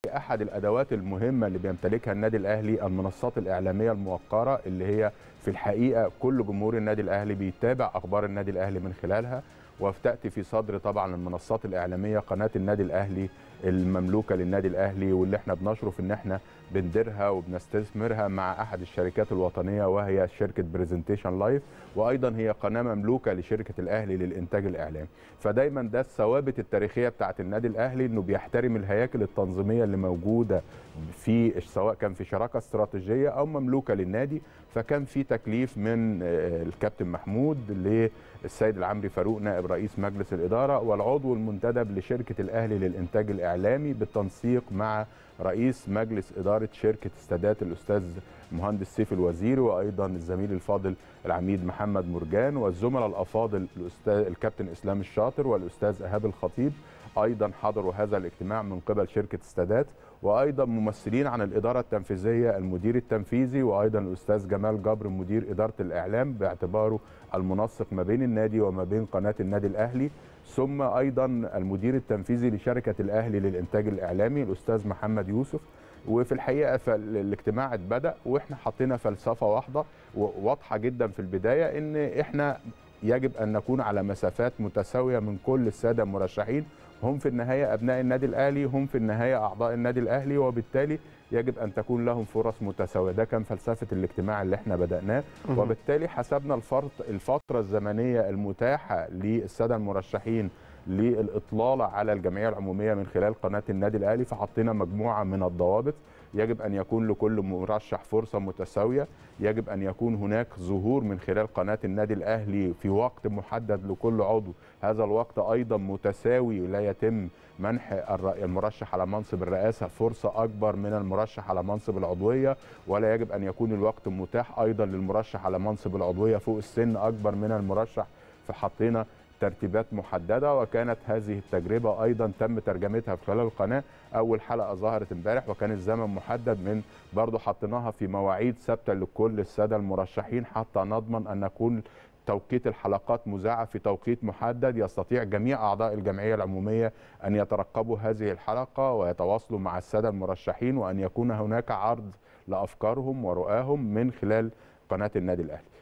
احد الادوات المهمه اللي بيمتلكها النادي الاهلي المنصات الاعلاميه الموقره اللي هي في الحقيقه كل جمهور النادي الاهلي بيتابع اخبار النادي الاهلي من خلالها وتاتي في صدر طبعا المنصات الاعلاميه قناه النادي الاهلي المملوكه للنادي الاهلي واللي احنا بنشرف ان احنا بنديرها وبنستثمرها مع احد الشركات الوطنيه وهي شركه برزنتيشن لايف وايضا هي قناه مملوكه لشركه الاهلي للانتاج الاعلامي فدايما ده الثوابت التاريخيه بتاعه النادي الاهلي انه بيحترم الهياكل التنظيميه اللي موجوده في سواء كان في شراكه استراتيجيه او مملوكه للنادي فكان في تكليف من الكابتن محمود للسيد العمري فاروق نائب رئيس مجلس الاداره والعضو المنتدب لشركه الاهلي للانتاج الاعلامي بالتنسيق مع رئيس مجلس اداره شركه استادات الاستاذ مهندس سيف الوزيري وايضا الزميل الفاضل العميد محمد مرجان والزملاء الافاضل الاستاذ الكابتن اسلام الشاطر والاستاذ ايهاب الخطيب ايضا حضروا هذا الاجتماع من قبل شركه استادات وايضا ممثلين عن الاداره التنفيذيه المدير التنفيذي وايضا الاستاذ جمال جبر مدير اداره الاعلام باعتباره المنسق ما بين النادي وما بين قناه النادي الاهلي ثم ايضا المدير التنفيذي لشركه الاهلي للانتاج الاعلامي الاستاذ محمد يوسف وفي الحقيقه فالاجتماع بدا واحنا حطينا فلسفه واحده واضحه جدا في البدايه ان احنا يجب ان نكون على مسافات متساويه من كل الساده المرشحين هم في النهايه ابناء النادي الاهلي هم في النهايه اعضاء النادي الاهلي وبالتالي يجب ان تكون لهم فرص متساويه ده كان فلسفه الاجتماع اللي احنا بداناه وبالتالي حسبنا الفرط الفتره الزمنيه المتاحه للساده المرشحين للاطلاله على الجمعيه العموميه من خلال قناه النادي الاهلي فحطينا مجموعه من الضوابط يجب ان يكون لكل مرشح فرصه متساويه يجب ان يكون هناك ظهور من خلال قناه النادي الاهلي في وقت محدد لكل عضو هذا الوقت ايضا متساوي لا يتم منح المرشح على منصب الرئاسه فرصه اكبر من المرشح على منصب العضويه ولا يجب ان يكون الوقت متاح ايضا للمرشح على منصب العضويه فوق السن اكبر من المرشح فحطينا ترتيبات محدده وكانت هذه التجربه ايضا تم ترجمتها في خلال القناه اول حلقه ظهرت امبارح وكان الزمن محدد من برضه حطيناها في مواعيد ثابته لكل الساده المرشحين حتى نضمن ان نكون توقيت الحلقات مذاعه في توقيت محدد يستطيع جميع اعضاء الجمعيه العموميه ان يترقبوا هذه الحلقه ويتواصلوا مع الساده المرشحين وان يكون هناك عرض لافكارهم ورؤاهم من خلال قناه النادي الاهلي